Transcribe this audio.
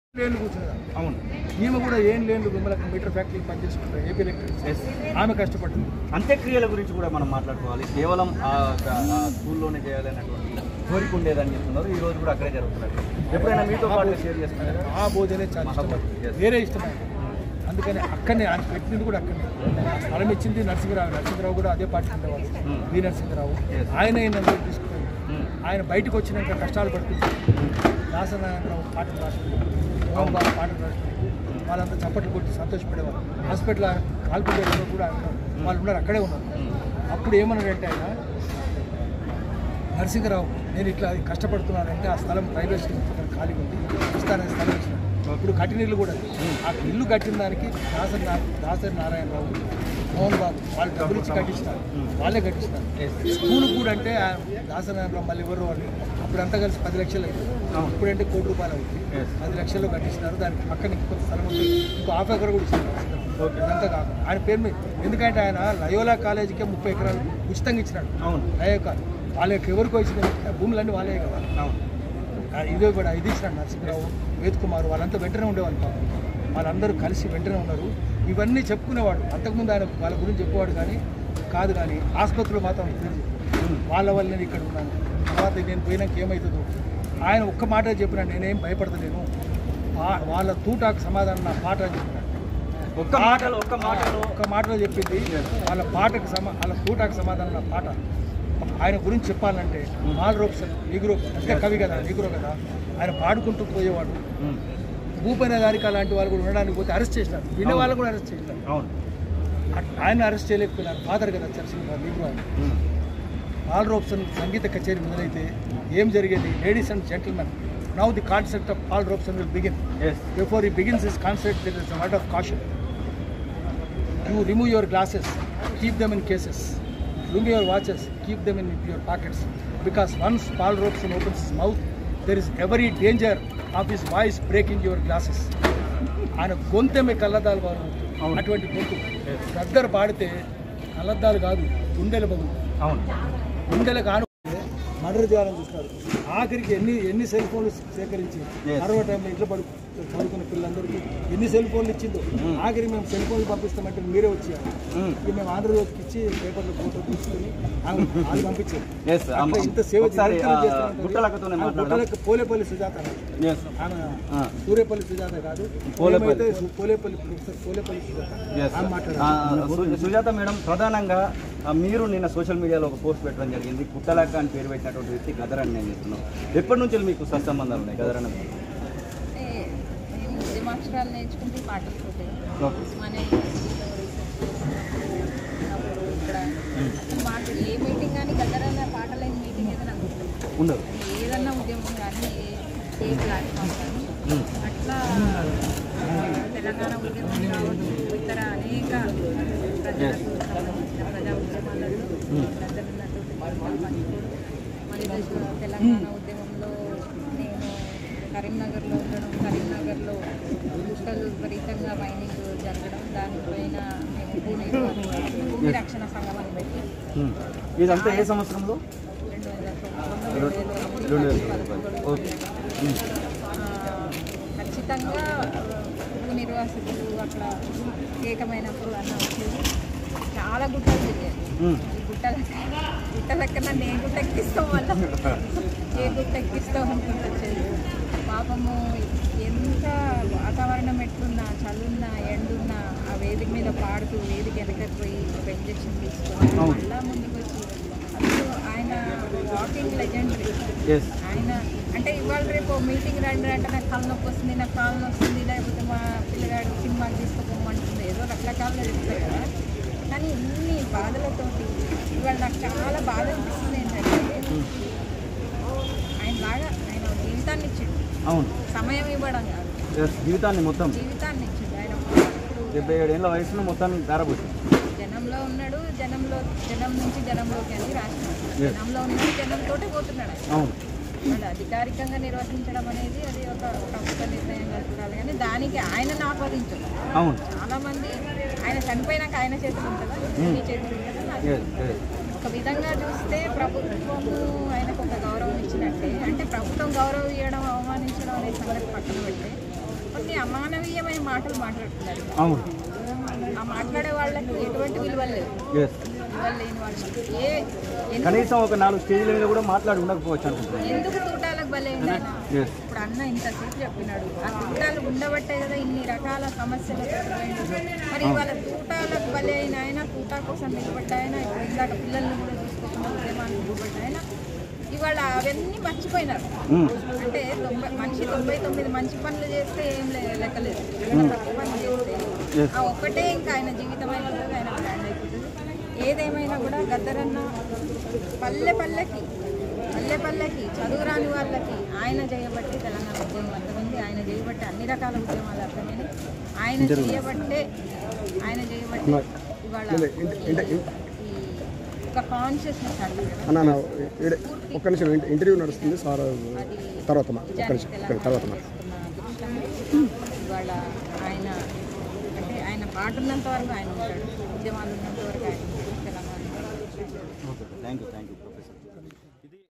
లేన్లు కూర్చున్నదా అవును ఈమె కూడా ఏం లేన్లు మిమ్మల్ని మీటర్ ఫ్యాక్టరీ పనిచేసుకుంటారు ఏపీ ఎలక్ట్రిక్ ఎస్ ఆమె కష్టపడుతుంది అంత్యక్రియల గురించి కూడా మనం మాట్లాడుకోవాలి కేవలం ఆ ఆ స్కూల్లోనే చేయాలనేటువంటి కోరిక ఉండేదని చెప్తున్నారు ఈ రోజు కూడా అక్కడే జరుగుతున్నారు ఎప్పుడైనా మీతో పాటు షేర్ చేసుకున్నారా ఆ భోజనే చాలా ఇష్టం మహాభోజనం, yes. వేరే ఇష్టమైన అందుకని అక్కడనే ఆయన పెట్టినది కూడా అక్కడనే ఆ స్థలం ఇచ్చింది నరసింహరావు నరసింహరావు కూడా అదే పార్టీ ఉండేవాళ్ళు Hmm. వి నరసింహరావు Yes. ఆయన ఈయన తీసుకుపోయి ఉమ్. ఆయన బయటకు వచ్చినాక కష్టాలు పడుతుంది దాసనారాయణరావు పాటలు రాసుకుంటూ మోహన్ బాబు పాటలు రాసుకుంటూ వాళ్ళంతా చప్పట్లు కొట్టి సంతోషపడేవాళ్ళు హాస్పిటల్ కాల్పులు కూడా ఆయన- వాళ్ళు ఉన్నారు అక్కడే ఉన్నారు ఉమ్. అప్పుడు ఏమన్నాడంటే ఆయన నరసింహరావు నేను ఇట్లా కష్టపడుతున్నానంటే ఆ స్థలం రైల్వే స్టేషన్ పక్కన ఖాళీగా ఉంది ఇస్తానని స్థలం ఇచ్చిన ఇప్పుడు కట్టిన ఇల్లు కూడా ఆ ఇల్లు కట్టిన దానికి దాసరి నా దాసరి నారాయణరావు మోహన్ బాబు వాళ్ళు డబ్బులు ఇచ్చి కట్టిస్తారు వాళ్ళే కట్టిస్తారు Yes. స్కూల్ కూడా అంటే ఆ దాసరి నారాయణరావు మళ్ళీ ఎవరు వాళ్ళు అప్పుడు అంతా కలిసి పది లక్షలు అయింది అవును. ఇప్పుడంటే కోటి రూపాయలు అవుతుంది Yes. పది లక్షల్లో కట్టిస్తున్నారు దానికి పక్కన ఇంకొక స్థలం ఉంది ఇంకో హాఫ్ ఎకర్ కూడా ఇచ్చారు Okay. ఇదంతా కాదు ఆయన పేరు మీద ఎందుకంటే ఆయన లయోలా కాలేజీకే ముప్పై ఎకరాలు ఉచితంగా ఇచ్చినాడు అవును లయోకా వాళ్ళకి ఎవరికి వచ్చిన భూములన్నీ వాళ్ళే కదా అవును ఆ ఇదే కూడా ఇది ఇచ్చినాడు నరసింహరావు వేద్ కుమార్ వాళ్ళంతా వెంటనే ఉండేవాళ్ళు పాపం వాళ్ళందరూ కలిసి వెంటనే ఉన్నారు ఇవన్నీ చెప్పుకునేవాడు అంతకుముందు ఆయన వాళ్ళ గురించి చెప్పేవాడు కానీ కాదు కానీ ఆసుపత్రిలో మాత్రం పేరు చెప్పాడు. వాళ్ళ వల్ల నేను ఇక్కడ ఉన్నాను తర్వాత నేను పోయినాక ఏమవుతుందో ఆయన ఒక్క మాట చెప్పినాడు నేనేం భయపడతలేను ఆ- వాళ్ళ తూటాకు సమాధానం నా పాట అని చెప్పినాడు ఒక్క మాటలో ఒక్క మాటలో ఒక్క మాటలో చెప్పింది వాళ్ళ పాటకు సమా వాళ్ళ తూటాకు సమాధానం నా పాట ఆయన గురించి చెప్పాలంటే మాల్ రోప్సన్ నిగ్రో అంటే కవి కదా నిగ్రో కదా ఆయన పాడుకుంటూ పోయేవాడు ఉమ్. భూపేన గారికి అలాంటి వాళ్ళు కూడా ఉండడానికి పోతే అరెస్ట్ చేసినారు వినే వాళ్ళు కూడా అరెస్ట్ చేసినారు అవును అట్- ఆయన అరెస్ట్ చేయలేకపోయినారు ఫాదర్ కదా చర్చలు నిగ్రో ఆయన ఉమ్. పాల్ రోప్సన్ సంగీత కచేరీ మొదలైతే ఏం జరిగేది ladies and gentlemen now the concept of Paul Robeson will begin ఎస్ Before he begins his concert, there is a word of caution. You remove your glasses, keep them in cases. Remove your watches, keep them in your pockets. Because once Paul Robeson opens his mouth, there is every danger of his voice breaking your glasses. ఆయన గొంతెమే కళ్ళద్దాలు బాగు అవును. అటువంటి గొంతు దగ్గర పాడితే కళ్ళద్దాలు కాదు గుండెలు బగు అవును గుండెలకు ఆను మర్డర్ చేయాలని చూస్తున్నారు ఆఖరికి ఎన్ని ఎన్ని సెల్ ఫోన్లు సేకరించి Yes. కరోనా టైంలో ఇంట్లో పడు చదువుకున్న పిల్లలందరికీ ఎన్ని సెల్ ఫోన్లు ఇచ్చిందో Mm. ఆఖరి మేము సెల్ ఫోన్లు పంపిస్తామంటే మీరే వచ్చారు ఉమ్. ఇక మేము ఆంధ్రజ్యోతికి ఇచ్చి పేపర్లో ఫోటో తీసుకుని ఆమె వాళ్ళు పంపించారు ఎస్ అట్లా ఇంత సేవ ఒకసారి నిరంతరం ఆ, చేస్తూ ఉంటుంది. గుట్టలక్కతోనే ఆమె మాట్లాడదాం గుట్టలక్క పోలేపల్లి సుజాత అన్నారు. ఎస్ ఆమె ఆ. సూర్యపల్లి సుజాత కాదు పోలేపల్లి. ఏమైతే సు- పోలేపల్లి ప్రొఫెసర్ పోలేపల్లి సుజాత ఎస్ ఆమె మాట్లాడారు సు- సుజాత మేడం ప్రధానంగా ఆ, మీరు నిన్న సోషల్ మీడియాలో ఒక పోస్ట్ పెట్టడం జరిగింది కుట్టలాక అని పేరు పెట్టినటువంటి వ్యక్తి గదర్ అని నేను చెప్తున్నాను ఎప్పటి నుంచి మీకు సత్సంబంధాలు ఉన్నాయి గదర్ అన్న అంటే మేము ఉద్యమాక్షరాలు నేర్చుకుంటే పాటలు పోతే ఓకే మన యూనివర్సిటీలో రీసెర్చ్ చేస్తున్నప్పుడు ఇక్కడ అసలు మాకు ఏ మీటింగ్ కానీ గద్దరన్న పాటలేని మీటింగ్ ఏదైనా అనుకుంటుంది ఉండదు ఏదన్నా ఉద్యమం కానీ ఏ ఏ ప్లాట్ఫామ్ కానీ ఉమ్. అట్లా ఆ, తెలంగాణ ఉద్యమం కావచ్చు ఇతర అనేక ప్రజలకు సంబంధించిన ప్రజా ఉద్యమాలలో గద్దరున్నట్టు పంచుకోవడం మళ్ళీ దశ తెలంగాణ ఉద్యమంలో నేను కరీంనగర్లో ఉండడం కరీంనగర్లో గుట్టలు విపరీతంగా మైనింగ్ జరగడం దానిపైన మేము భూమి భూమి రక్షణ సంఘం అని పెట్టి ఉమ్. ఇదంతా ఏ సంవత్సరంలో రెండు వేల తొమ్మిది రెండు వేల తొమ్మిది. Okay um. ఆ, ఖచ్చితంగా భూ నిర్వాసితులు అక్కడ ఏకమైనప్పుడు అన్న వచ్చేది చాలా గుట్టలు తిరిగాయి ఉమ్. ఈ గుట్టల గుట్టలెక్కన నేను గుట్ట ఎక్కిస్తాం వల్ల ఏ గుట్ట ఎక్కిస్తాం అనుకుంటూ వచ్చేది పాపము ఎంత వాతావరణం ఎట్లున్నా చల్లున్నా ఎండున్నా ఆ వేదిక మీద పాడుతూ వేదిక వెనకకి పోయి ఒక ఇంజక్షన్ తీసుకొని అవును. మళ్ళా ముందుకు వచ్చి అసలు ఆయన వాకింగ్ లెజెండరీ ఎస్ ఆయన అంటే ఇవాళ రేపు మీటింగ్ రండి అంటే నాకు కాలు నొప్పి వస్తుంది నాకు కాలు నొప్పి వస్తుంది లేకపోతే మా పిల్లగాడు సినిమాకి తీసుకుపోమంటుంది ఏదో రకరకాలుగా చెప్తారు కదా కానీ ఇన్ని బాధలతోటి ఇవాళ నాకు చాలా బాధ అనిపిస్తుంది ఏంటంటే ఆయన బాగా ఆయన జీవితాన్ని ఇచ్చిండు అవును సమయం ఇవ్వడం కాదు ఎస్ జీవితాన్ని మొత్తం జీవితాన్ని ఇచ్చిండు ఆయన ఇప్పుడు డెబ్బై ఏడేళ్ల వయసులో మొత్తాన్ని ధారపోతుంది జనంలో ఉన్నాడు జనంలో జనం నుంచి జనంలోకి అని రాసినాడు Yes. జనంలో ఉన్నాడు జనంతోటే పోతున్నాడు ఆయన. అవును వాళ్ళు అధికారికంగా నిర్వహించడం అనేది అది ఒక ప్రభుత్వ నిర్ణయంగా చూడాలి కానీ దానికి ఆయనను ఆపాదించదు అవును చాలా మంది ఆయన చనిపోయినాక ఆయన చేతులు ఉంటుందా మీ చేతులు ఉంటుందా నా చేతులు ఎస్ ఎస్ ఒక విధంగా చూస్తే ప్రభుత్వము ఆయనకు ఒక గౌరవం ఇచ్చినట్టే అంటే ప్రభుత్వం గౌరవం ఇవ్వడం అవమానించడం అనే సంగతి పక్కన పెడితే ఎన్ని అమానవీయమైన మాటలు మాట్లాడుతున్నారు అవును ఆ మాట్లాడే వాళ్ళకి ఎటువంటి విలువలు లేవు ఎస్ విలువలు లేని వాళ్ళు ఏ ఎందుకు కనీసం ఒక నాలుగు స్టేజ్ల మీద కూడా మాట్లాడి ఉండకపోవచ్చు అనుకుంటున్నాను ఎందుకు తూటాలకు బలైంది ఆయన? ఎస్ ఇప్పుడు అన్న ఇంతసేపు చెప్పినాడు ఆ తూటాలు ఉండబట్టే కదా ఇన్ని రకాల సమస్యలు ఎదుర్కొండు. మరి ఇవాళ తూటాలకు బలి అయిన ఆయన తూటా కోసం నిలబడ్డ ఆయన ఇప్పుడు ఇందాక పిల్లల్ని కూడా చూసుకోకుండా ఉద్యమానికి నిలబడ్డ ఆయన ఇవాళ అవన్నీ మర్చిపోయినారు అంటే తొంభై మనిషి తొంభై తొమ్మిది మంచి పనులు చేస్తే ఏం లే లెక్కలేదు ఏదైనా తప్పు పని చేస్తే ఆ ఒక్కటే ఇంకా ఆయన జీవితం అయిపోతుంది ఆయన బ్రాండ్ అయిపోతుంది ఏదేమైనా కూడా గద్దరన్న పల్లె పల్లెకి పల్లె పల్లెకి చదువురాని వాళ్ళకి ఆయన చేయబట్టి తెలంగాణ ఉద్యమం అర్థమైంది ఆయన చేయబట్టి అన్ని రకాల ఉద్యమాలు అర్థమైంది ఆయన చేయబట్టే ఆయన చేయబట్టే ఇవాళ ఈ- ఈ ఒక కాన్షియస్నెస్ అంటారు కదా అన్న అన్న, ఈడ- ఒక్క నిమిషం ఇంట- ఇంటర్వ్యూ నడుస్తుంది సార్ అది తర్వాత మా ఒక్క నిజానికి నిమిషం తెలంగాణ తర్వాత మా తీసుకున్న దృశ్యం ఇవాళ ఆయన అంటే ఆయన పాట ఉన్నంత వరకు ఆయన ఉంటాడు ఉద్యమాలు ఉన్నంత వరకు ఆయన ఉంటాడు. Telangana okay thank you thank you